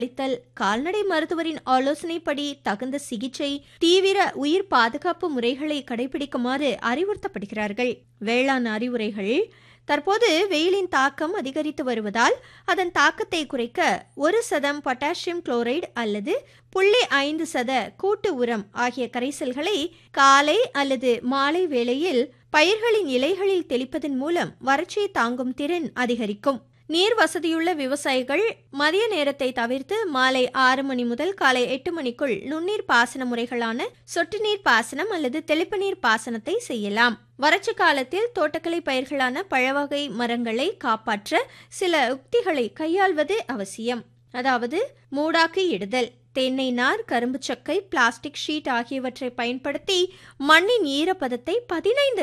அளித்தல் கால்நடை மருத்துவரின் ஆலோசனைப்படி தகுந்த சிகிச்சை தீவிர உயிர் பாதுகாப்பு முறைகளை கடைபிடிக்குமாறு அறிவுறுத்தப்படுகிறார்கள் வேளாண் அறிவுரைகள் தற்போது வெயிலின் தாக்கம் அதிகரித்து வருவதால் அதன் தாக்கத்தை குறைக்க ஒரு சதம் பொட்டாசியம் குளோரைடு அல்லது புள்ளி ஐந்து சத கூட்டு உரம் ஆகிய கரைசல்களை காலை அல்லது மாலை வேளையில் பயிர்களின் இலைகளில் தெளிப்பதன் மூலம் வறட்சியை தாங்கும் திறன் அதிகரிக்கும் நீர் வசதியுள்ள விவசாயிகள் மதிய நேரத்தை தவிர்த்து மாலை ஆறு மணி முதல் காலை எட்டு மணிக்குள் நுண்ணீர் பாசன முறைகளான சொட்டு நீர் பாசனம் அல்லது தெளிப்பு நீர் பாசனத்தை செய்யலாம் வறட்சி காலத்தில் தோட்டக்கலை பயிர்களான பழவகை மரங்களை காப்பாற்ற சில உக்திகளை கையாள்வது அவசியம் அதாவது மூடாக்கு இடுதல் தென்னை நார் கரும்பு சக்கை பிளாஸ்டிக் ஷீட் ஆகியவற்றை பயன்படுத்தி மண்ணின் ஈரப்பதத்தை பதினைந்து